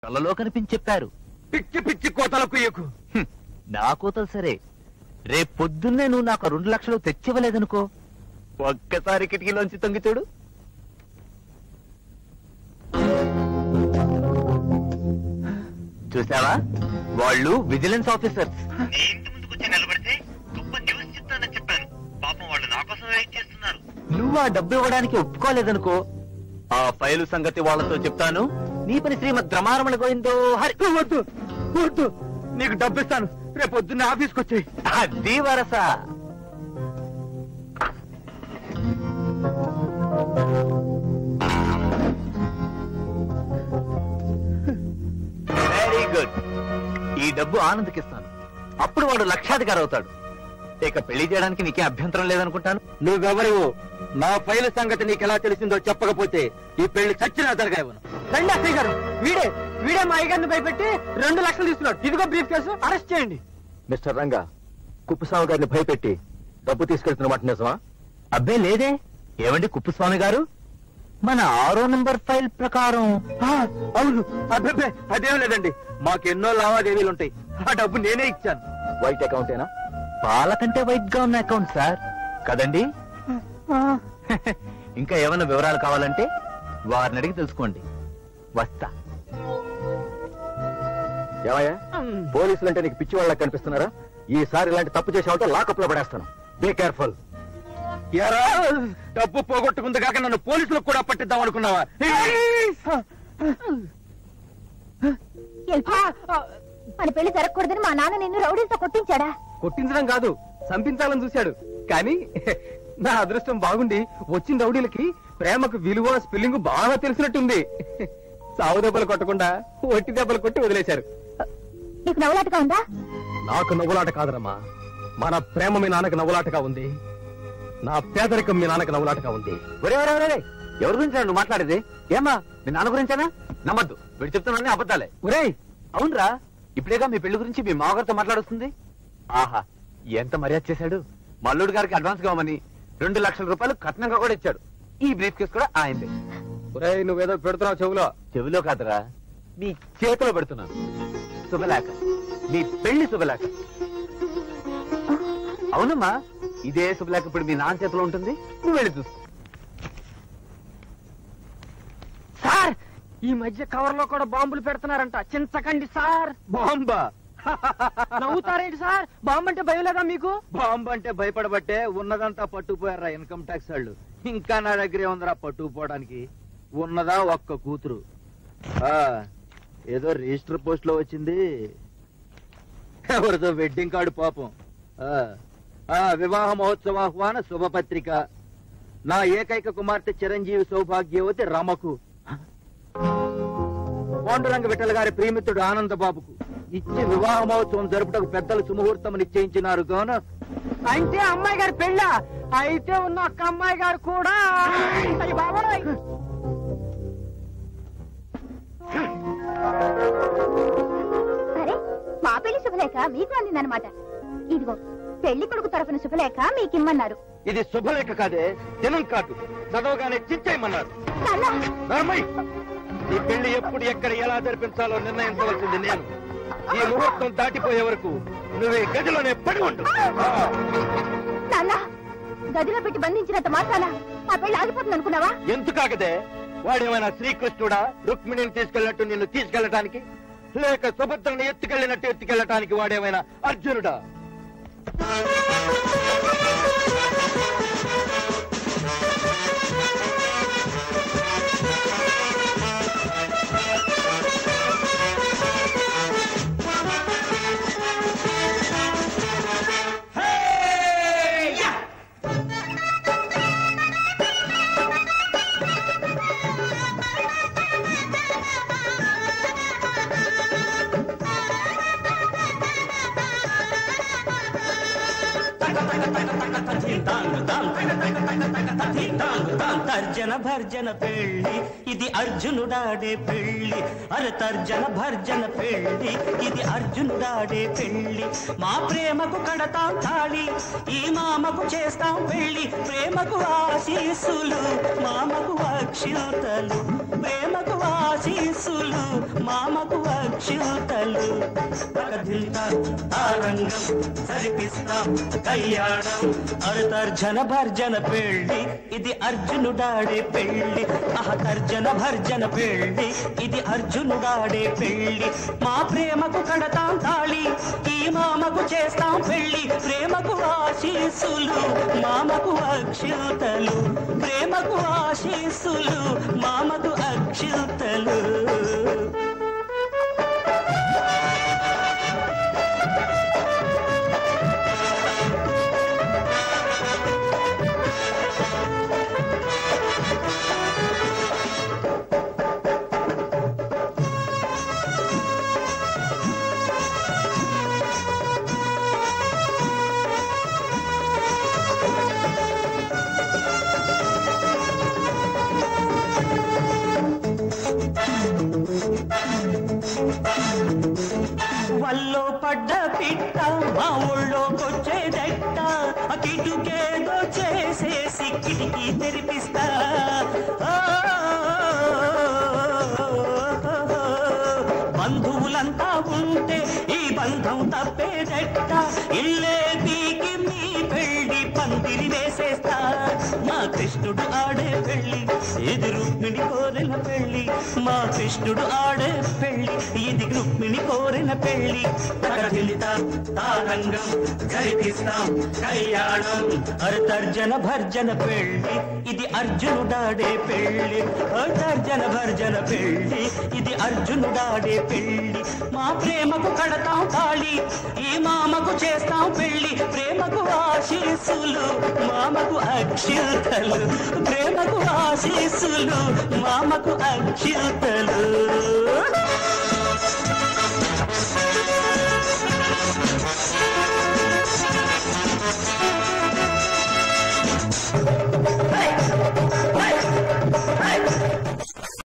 కలలో కనిపించి చెప్పారు పిచ్చి పిచ్చి కోతలకు ఎక్కు హ్మ్, నా కోతలు సరే రేపు పొద్దున్నే నువ్వు నాకు ఆ రెండు లక్షలు తెచ్చివ్వలేదనుకో ఒక్కసారి కిటికీలోంచి తొంగి చూడు చూసావా వాళ్ళు విజిలెన్స్ ఆఫీసర్స్ ఇంటి ముందుకు వచ్చి నిలబడితే గొప్ప న్యూస్ చెప్తానని చెప్పాను పాపం వాళ్ళు నా కోసం వెయిట్ చేస్తున్నారు నువ్వు ఆ డబ్బు ఇవ్వడానికి ఒప్పుకోలేదనుకో ఆ ఫైలు సంగతి వాళ్ళతో చెప్తాను నీ పని శ్రీమద్ రమారమణ గోవిందో హరి వద్దు వద్దు నీకు డబ్బు ఇస్తాను రేపు పొద్దున్నే ఆఫీస్కి వచ్చేయి అది వరస వెరీ గుడ్ ఈ డబ్బు ఆనందకిస్తాను అప్పుడు వాడు లక్షాధికారి అవుతాడు ఇక పెళ్లి చేయడానికి నీకే అభ్యంతరం లేదనుకుంటాను నువ్వెవరివో నా ఫైల్ సంగతి నీకు ఎలా తెలిసిందో చెప్పకపోతే ఈ పెళ్లి చచ్చినా జరగాయవను రండి అక్కయ్య గారు వీడే వీడే మా అయ్యగారిని భయపెట్టి రెండు లక్షలు తీసుకున్నాడు ఇదిగో బ్రీఫ్ కేసు అరెస్ట్ చేయండి మిస్టర్ రంగా కుప్పస్వామి గారిని భయపెట్టి డబ్బు తీసుకెళ్తున్న మాట నిజమా అబ్బే లేదే ఏమండి కుప్పుస్వామి గారు మన ఆరో నంబర్ ఫైల్ ప్రకారం ఆ, అవును అబ్బే అదేం లేదండి మాకెన్నో లావాదేవీలు ఉంటాయి ఆ డబ్బు నేనే ఇచ్చాను వైట్ అకౌంటేనా పాల కంటే వైట్ గా ఉన్న అకౌంట్ సార్ కదండి ఇంకా ఏమైనా వివరాలు కావాలంటే వారిని అడిగి తెలుసుకోండి వస్తా ఏమయ్యా పోలీసులు అంటే నీకు పిచ్చి వాళ్ళకి కనిపిస్తున్నారా ఈసారి ఇలాంటి తప్పు చేసావంటే లాకప్ లో పడేస్తాను బీ కేర్ఫుల్ ఎరా డబ్బు పోగొట్టుకుంది కాక నన్ను పోలీసులకు కూడా పట్టిద్దాం అనుకున్నావా ఎల్పి, మన పెళ్లి జరగకూడదని మా నాన్న నిన్ను రౌడీలతో కొట్టించాడా కొట్టించడం కాదు చంపించాలని చూశాడు కానీ నా అదృష్టం బాగుండి వచ్చిన రౌడీలకి ప్రేమకు విలువ స్పెల్లింగ్ బాగా తెలిసినట్టుంది సావు దెబ్బలు కొట్టకుండా ఒట్టి దెబ్బలు కొట్టి వదిలేశారు నీకు నవ్వులాటగా ఉందా నాకు నవ్వులాట కాదరమ్మా మన ప్రేమ మీ నాన్నకి నవ్వులాటగా ఉంది నా పేదరికం మీ నాన్నకి నవ్వులాటగా ఉంది ఒరే ఒరే ఒరే ఒరే, ఎవరి గురించి నువ్వు మాట్లాడేది ఏమ్మా మీ నాన్న గురించేనా నమ్మద్దు వీడు చెప్తున్నాను అబద్ధాలే ఒరేయ్ అవునరా ఇప్పుడేగా మీ పెళ్లి గురించి మీ మామగారితో మాట్లాడుతుంది ఆహా ఎంత మర్యాద చేశాడు మల్లుడు గారికి అడ్వాన్స్ కావమని రెండు లక్షల రూపాయలు కట్నంగా కూడా ఇచ్చాడు ఈ బ్రీఫ్ కేసు కూడా ఆయనదే ఒరేయ్ నువ్వేదో పెడుతున్నావు చెవులో చెవిలో కాదురా మీ చేతిలో పెడుతున్నాను శుభలేఖ మీ పెళ్లి శుభలేఖ అవునమ్మా ఇదే శుభలేఖ ఇప్పుడు మీ నాన్న చేతిలో ఉంటుంది నువ్వు వెళ్ళి చూసుకో సార్ ఈ మధ్య కవర్ లో కూడా బాంబులు పెడుతున్నారంట చించకండి సార్ బాంబా నవ్వుతారేంటి సార్ బాంబు అంటే భయం లేదా మీకు బాంబు అంటే భయపడబట్టే ఉన్నదంతా పట్టుకుపోయారా ఇన్కమ్ ట్యాక్స్ వాళ్ళు ఇంకా నా దగ్గరే ఉందిరా పట్టుకుపోవడానికి ఉన్నదా ఒక్క కూతురు ఆ ఏదో రిజిస్టర్ పోస్ట్ లో వచ్చింది ఎవరిదో వెడ్డింగ్ కార్డు పాపం ఆ, ఆ వివాహ మహోత్సవ ఆహ్వాన శుభపత్రిక నా ఏకైక కుమార్తె చిరంజీవి సౌభాగ్యవతి రమకు పాండురంగ విఠల గారి ప్రియమిత్రుడు ఆనందబాబుకు ఇచ్చి వివాహ మహోత్సవం జరుపుటకు పెద్దలు సుముహూర్తం నిశ్చయించినారు గాన అంటే అమ్మాయి గారి పెళ్ళ అయితే ఉన్న ఒక్క అమ్మాయి గారు కూడా అయ్య బాబోయ్. అరే మా పెళ్లి శుభలేఖ మీకు అందిందనమాట ఇదిగో పెళ్లి కొడుకు తరఫున శుభలేఖ మీకిమ్మన్నారు ఇది శుభలేఖ కాదే జనం కాదు చదవగానే చించేయమన్నారు నాన్న, నర్మయ్ ఈ పెళ్లి ఎప్పుడు ఎక్కడ ఎలా జరిపించాలో నిర్ణయించవలసింది నేను ఈ ముహూర్తం దాటిపోయే వరకు నువ్వు ఈ గదిలోనే పడి ఉండు ఆ. నాన్న గదిలో పెట్టి బంధించినంత మాత్రాన మా పెళ్లి ఆగిపోతుంది అనుకున్నావా ఎందుకాగదే వాడేమైనా శ్రీకృష్ణుడా రుక్మిణిని తీసుకెళ్ళినట్టు నిన్ను తీసుకెళ్ళటానికి లేక సుభద్రని ఎత్తుకెళ్ళినట్టు ఎత్తుకెళ్ళటానికి వాడేమైనా అర్జునుడా తాంగ్ తాంగ్ తర్జన భర్జన పెళ్ళి ఇది అర్జునుడాడే పెళ్ళి అరే తర్జన భర్జన పెళ్ళి ఇది అర్జునుడాడే పెళ్ళి మా ప్రేమకు కడతాం తాళి ఈ మామకు చేస్తాం పెళ్ళి ప్రేమకు ఆశీస్సులు మామకు అక్షితలు ప్రేమకు ఆశీస్సులు మామకు అక్షితలు పగదిల్తాం తారంగం సరిపిస్తాం కళ్యాణం అరుతర్జన భర్జన పెళ్ళి ఇది అర్జునుడాడే పెళ్ళి అహ తర్జన భర్జన పెళ్ళి ఇది అర్జునుడాడే పెళ్ళి మా ప్రేమకు కడతాం తాళి ఈ మామకు చేస్తాం పెళ్ళి ప్రేమకు ఆశీస్సులు మామకు అక్షితలు ప్రేమకు ఆశీస్సులు మామకు అక్షితలు వల్లో పడ్డ పిట్ట మా ఊళ్ళోకొచ్చేదెట్ట కిటుకేదో చేసేసి కిటికీ తెరిపిస్తా ఆ, బంధువులంతా ఉంటే ఈ బంధం తప్పేదెట్ట ఇల్లే పీకి మీ పెళ్లి పందిరి వేసేస్తా మా కృష్ణుడు ఆడే పెళ్లి ఇది రుక్మిణి కోరిన పెళ్లి మా కృష్ణుడు ఆడే పెళ్లి ఇది రుక్మిణి కోరిన పెళ్లి తగదిలిత తారంగం జరిపిస్తాం కళ్యాణం అర్తర్జన భర్జన పెళ్లి ఇది అర్జునుడాడే పెళ్లి అర్తర్జన భర్జన పెళ్లి ఇది అర్జునుడాడే పెళ్లి మా ప్రేమకు కడతాం తాళి ఈ మామకు చేస్తాం పెళ్లి ప్రేమకు ఆశీస్సులు మామకు అక్షితలు ప్రేమకు ఆశీస్సులు మామకు అక్షితలు